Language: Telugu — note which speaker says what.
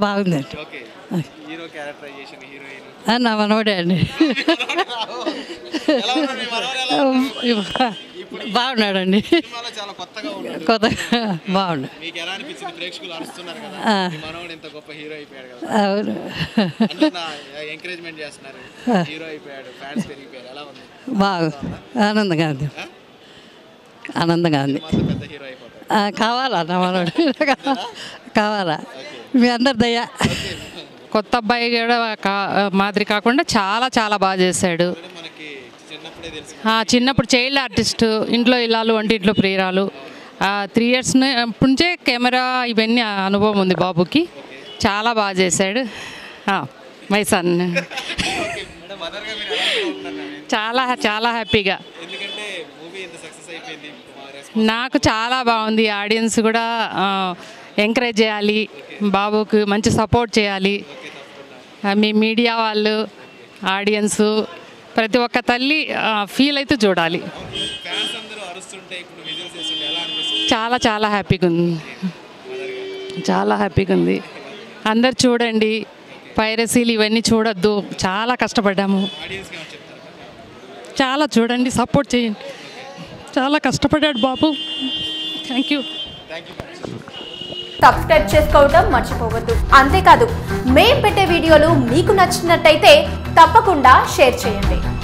Speaker 1: బాగుందండి
Speaker 2: ఓకే హీరో క్యారెక్టరైజేషన్ హీరోయిన్
Speaker 1: ఆ, నా మనవడే అండి
Speaker 2: ఎలా ఉన్నాడు మీ మనవడు ఎలా ఉన్నాడు?
Speaker 1: బాగున్నాడండి
Speaker 2: సినిమాలో చాలా కొత్తగా ఉన్నాడు
Speaker 1: కొత్తగా బాగుండు
Speaker 2: మీకు ఎలా అనిపించింది ప్రేక్షకులు అరుస్తున్నారు కదా
Speaker 1: ఆ.
Speaker 2: మీ మనవడు ఇంత గొప్ప హీరో అయిపోయాడు కదా
Speaker 1: అవును
Speaker 2: అంటే నా ఎంకరేజ్మెంట్ చేస్తున్నారు హీరో అయిపోయాడు ఫ్యాన్స్ పెరిగిపోయారు ఎలా ఉంది
Speaker 1: బాగు ఆనందంగా ఉంది ఆనందంగా ఉంది
Speaker 2: మాత్రం పెద్ద హీరో అయిపోతాడు
Speaker 1: ఆ, కావాలా నా మనవడు కావాలా మీ అందరి దయ
Speaker 3: కొత్త అబ్బాయి కూడా కా- మాదిరి కాకుండా చాలా చాలా బాగా చేశాడు
Speaker 2: అంటే మనకి చిన్నప్పుడే తెలుసు
Speaker 3: ఆ, చిన్నప్పుడు చైల్డ్ ఆర్టిస్ట్ ఇంట్లో ఇల్లాలు వంటి ఇంట్లో ప్రియురాలు త్రీ ఇయర్స్ నుంచే కెమెరా ఇవన్నీ అనుభవం ఉంది బాబుకి చాలా బాగా చేశాడు మై సన్
Speaker 2: మేడం మదర్గా మీరు ఎలా feel అవుతున్నారు మేడం?
Speaker 3: చాలా చాలా హ్యాపీగా
Speaker 2: ఎందుకంటే మూవీ ఇంత సక్సెస్ అయిపోయింది మా రెస్పాన్స్
Speaker 3: నాకు చాలా బాగుంది ఆడియన్స్ కూడా ఎంకరేజ్ చేయాలి బాబుకు మంచి సపోర్ట్ చేయాలి ఆ, మీ మీడియా వాళ్ళు ఆడియన్స్ ప్రతి ఒక్క తల్లి ఫీల్ అయితే చూడాలి
Speaker 2: ఫ్యాన్స్ అందరూ అరుస్తుంటే ఇప్పుడు విజువల్స్ చేస్తుంటే ఎలా అనిపిస్తుంది
Speaker 3: చాలా చాలా హ్యాపీగా ఉంది చాలా హ్యాపీగా ఉంది అందరు చూడండి పైరసీలు ఇవన్నీ చూడొద్దు చాలా కష్టపడ్డాము
Speaker 2: ఆడియన్స్కి ఏమైనా చెప్తారా
Speaker 3: చాలా చూడండి సపోర్ట్ చేయండి చాలా కష్టపడ్డాడు బాబు thank you
Speaker 2: thank you
Speaker 4: subscribe చేసుకోవడం మర్చిపోవద్దు అంతేకాదు మేం పెట్టే వీడియోలు మీకు నచ్చినట్టయితే తప్పకుండా షేర్ చేయండి